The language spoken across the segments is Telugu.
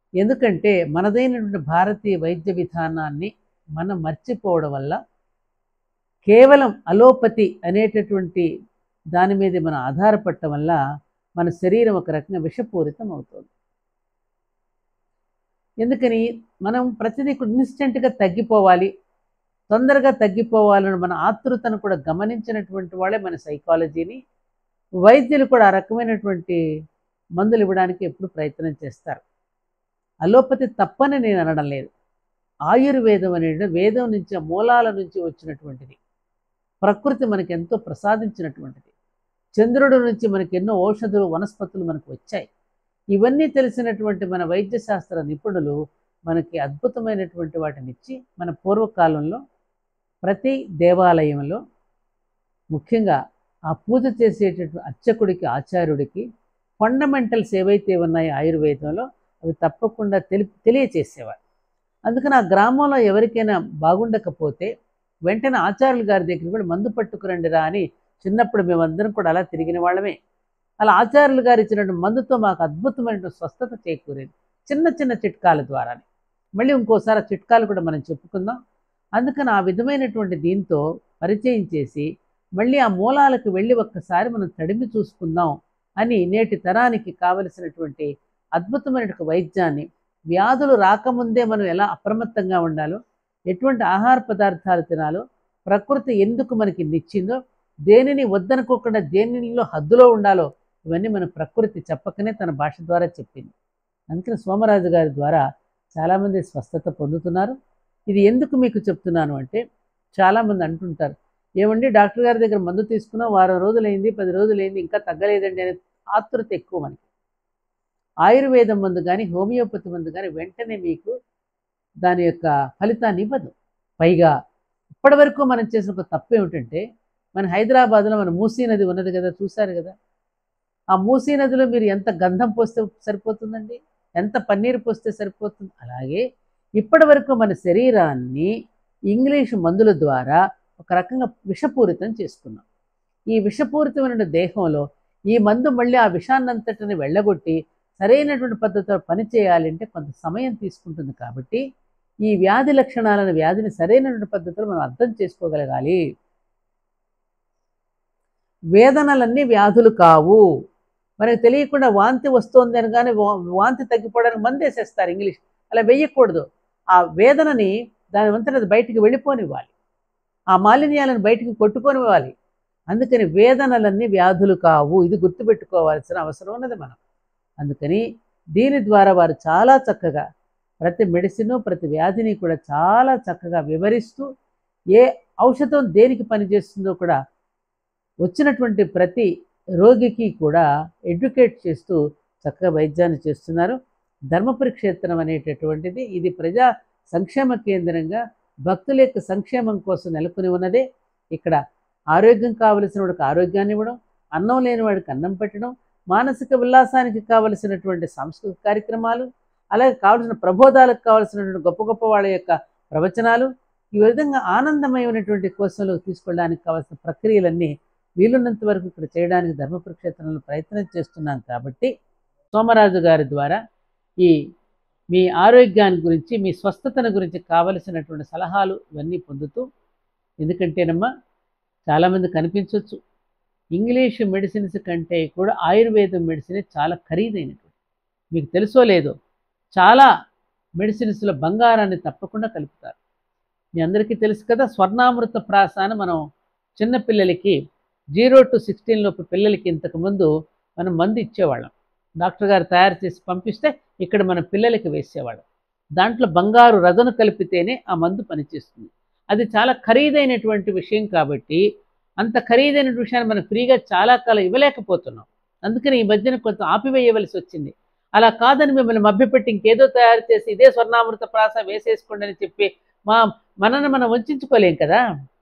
ఎందుకంటే మనదైనటువంటి భారతీయ వైద్య విధానాన్ని మనం మర్చిపోవడం వల్ల కేవలం అలోపతి అనేటటువంటి దాని మీద మనం ఆధారపడటం వల్ల మన శరీరం ఒక రకంగా విషపూరితం అవుతుంది ఎందుకని మనం ప్రతిదీ ఇన్స్టెంట్గా తగ్గిపోవాలి తొందరగా తగ్గిపోవాలని మన ఆతృతను కూడా గమనించినటువంటి వాళ్ళే మన సైకాలజీని వైద్యులు కూడా ఆ రకమైనటువంటి మందులు ఇవ్వడానికి ఎప్పుడు ప్రయత్నం చేస్తారు అలోపతి తప్పని నేను అనడం లేదు ఆయుర్వేదం అనేది వేదం నుంచి ఆ మూలాల నుంచి వచ్చినటువంటిది ప్రకృతి మనకి ఎంతో ప్రసాదించినటువంటిది చంద్రుడి నుంచి మనకి ఎన్నో ఔషధులు వనస్పతులు మనకు వచ్చాయి ఇవన్నీ తెలిసినటువంటి మన వైద్య శాస్త్ర నిపుణులు మనకి అద్భుతమైనటువంటి వాటిని ఇచ్చి మన పూర్వకాలంలో ప్రతి దేవాలయంలో ముఖ్యంగా ఆ పూజ చేసేటటువంటి అర్చకుడికి ఆచార్యుడికి ఫండమెంటల్స్ ఏవైతే ఉన్నాయో ఆయుర్వేదంలో అవి తప్పకుండా తెలి తెలియచేసేవారు అందుకని ఆ గ్రామంలో ఎవరికైనా బాగుండకపోతే వెంటనే ఆచార్యుల గారి దగ్గర కూడా మందు పట్టుకురండి రా అని చిన్నప్పుడు మేమందరం కూడా అలా తిరిగిన వాళ్ళమే అలా ఆచార్యులు గారు ఇచ్చినటువంటి మందుతో మాకు అద్భుతమైన స్వస్థత చేకూరేది చిన్న చిన్న చిట్కాల ద్వారానే మళ్ళీ ఇంకోసారి ఆ చిట్కాలు కూడా మనం చెప్పుకుందాం అందుకని ఆ విధమైనటువంటి దీంతో పరిచయం చేసి మళ్ళీ ఆ మూలాలకు వెళ్ళి ఒక్కసారి మనం తడిమి చూసుకుందాం అని నేటి తరానికి కావలసినటువంటి అద్భుతమైన వైద్యాన్ని వ్యాధులు రాకముందే మనం ఎలా అప్రమత్తంగా ఉండాలో ఎటువంటి ఆహార పదార్థాలు తినాలో ప్రకృతి ఎందుకు మనకి నిచ్చిందో దేనిని వద్దనుకోకుండా దేనిలో హద్దులో ఉండాలో ఇవన్నీ మన ప్రకృతి చెప్పకనే తన భాష ద్వారా చెప్పింది అందుకని సోమరాజు గారి ద్వారా చాలామంది స్వస్థత పొందుతున్నారు ఇది ఎందుకు మీకు చెప్తున్నాను అంటే చాలామంది అంటుంటారు ఏమండి డాక్టర్ గారి దగ్గర మందు తీసుకున్నా వారం రోజులైంది పది రోజులైంది ఇంకా తగ్గలేదండి అనే ఆతృత ఎక్కువ మనకి ఆయుర్వేదం మందు కానీ హోమియోపతి మందు కానీ వెంటనే మీకు దాని యొక్క ఫలితాన్ని ఇవ్వదు పైగా ఇప్పటివరకు మనం చేసిన ఒక తప్పు ఏమిటంటే మన హైదరాబాద్లో మన మూసీ నది ఉన్నది కదా చూశారు కదా ఆ మూసీ నదిలో మీరు ఎంత గంధం పోస్తే సరిపోతుందండి ఎంత పన్నీరు పోస్తే సరిపోతుంది అలాగే ఇప్పటి వరకు మన శరీరాన్ని ఇంగ్లీష్ మందుల ద్వారా ఒక రకంగా విషపూరితం చేసుకున్నాం ఈ విషపూరితమైన దేహంలో ఈ మందు మళ్ళీ ఆ విషాన్నంతటిని వెళ్ళగొట్టి సరైనటువంటి పద్ధతిలో పనిచేయాలంటే కొంత సమయం తీసుకుంటుంది కాబట్టి ఈ వ్యాధి లక్షణాలను వ్యాధిని సరైనటువంటి పద్ధతిలో మనం అర్థం చేసుకోగలగాలి వేదనలన్నీ వ్యాధులు కావు మనకు తెలియకుండా వాంతి వస్తోంది అనగానే వా- వాంతి తగ్గిపోవడానికి మందేసేస్తారు ఇంగ్లీష్ అలా వెయ్యకూడదు ఆ వేదనని దాని అంతటా అది బయటికి వెళ్ళిపోనివ్వాలి ఆ మాలిన్యాలను బయటికి కొట్టుకొనివ్వాలి అందుకని వేదనలన్నీ వ్యాధులు కావు ఇది గుర్తుపెట్టుకోవాల్సిన అవసరం ఉన్నది మనం అందుకని దీని ద్వారా వారు చాలా చక్కగా ప్రతి మెడిసిన్ ప్రతి వ్యాధిని కూడా చాలా చక్కగా వివరిస్తూ ఏ ఔషధం దేనికి పనిచేస్తుందో కూడా వచ్చినటువంటి ప్రతి రోగికి కూడా ఎడ్యుకేట్ చేస్తూ చక్కగా వైద్యాన్ని చేస్తున్నారు ధర్మపురి క్షేత్రం అనేటటువంటిది ఇది ప్రజా సంక్షేమ కేంద్రంగా భక్తుల యొక్క సంక్షేమం కోసం నెలకొని ఉన్నదే ఇక్కడ ఆరోగ్యం కావలసిన వాడికి ఆరోగ్యాన్ని ఇవ్వడం అన్నం లేని వాడికి అన్నం పెట్టడం మానసిక ఉల్లాసానికి కావలసినటువంటి సాంస్కృతిక కార్యక్రమాలు అలాగే కావలసిన ప్రబోధాలకు కావలసినటువంటి గొప్ప గొప్ప వాళ్ళ యొక్క ప్రవచనాలు ఈ విధంగా ఆనందమయమైనటువంటి కోసంలో తీసుకెళ్ళడానికి కావాల్సిన ప్రక్రియలన్నీ వీలున్నంత వరకు ఇక్కడ చేయడానికి ధర్మపురి క్షేత్రంలో ప్రయత్నం చేస్తున్నాం కాబట్టి సోమరాజు గారి ద్వారా ఈ మీ ఆరోగ్యాన్ని గురించి మీ స్వస్థతను గురించి కావలసినటువంటి సలహాలు ఇవన్నీ పొందుతూ ఎందుకంటేనమ్మా చాలామంది కనిపించవచ్చు ఇంగ్లీష్ మెడిసిన్స్ కంటే కూడా ఆయుర్వేదం మెడిసిన్ చాలా ఖరీదైనటువంటి మీకు తెలుసో లేదో చాలా మెడిసిన్స్లో బంగారాన్ని తప్పకుండా కలుపుతారు మీ అందరికీ తెలుసు కదా స్వర్ణామృత ప్రాసాన మనం చిన్నపిల్లలకి జీరో టు సిక్స్టీన్ లోపు పిల్లలకి ఇంతకుముందు మనం మందు ఇచ్చేవాళ్ళం డాక్టర్ గారు తయారు చేసి పంపిస్తే ఇక్కడ మన పిల్లలకి వేసేవాళ్ళం దాంట్లో బంగారు రగను కలిపితేనే ఆ మందు పనిచేస్తుంది అది చాలా ఖరీదైనటువంటి విషయం కాబట్టి అంత ఖరీదైన విషయాన్ని మనం ఫ్రీగా చాలా కాలం ఇవ్వలేకపోతున్నాం అందుకని ఈ మధ్యన కొంత ఆపివేయవలసి వచ్చింది అలా కాదని మిమ్మల్ని మభ్యపెట్టి ఇంకేదో తయారు చేసి ఇదే స్వర్ణామృత ప్రాస వేసేసుకోండి అని చెప్పి మా మనల్ని మనం వంచుకోలేం కదా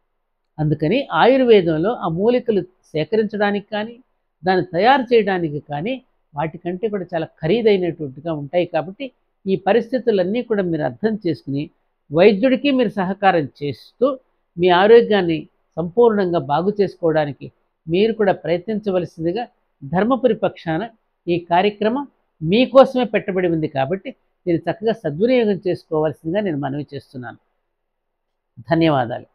అందుకని ఆయుర్వేదంలో ఆ మూలికలు సేకరించడానికి కానీ దాన్ని తయారు చేయడానికి కానీ వాటికంటే కూడా చాలా ఖరీదైనటువంటిగా ఉంటాయి కాబట్టి ఈ పరిస్థితులన్నీ కూడా మీరు అర్థం చేసుకుని వైద్యుడికి మీరు సహకారం చేస్తూ మీ ఆరోగ్యాన్ని సంపూర్ణంగా బాగు చేసుకోవడానికి మీరు కూడా ప్రయత్నించవలసిందిగా ధర్మపురి పక్షాన ఈ కార్యక్రమం మీకోసమే పెట్టబడి ఉంది కాబట్టి దీన్ని చక్కగా సద్వినియోగం చేసుకోవాల్సిందిగా నేను మనవి చేస్తున్నాను ధన్యవాదాలు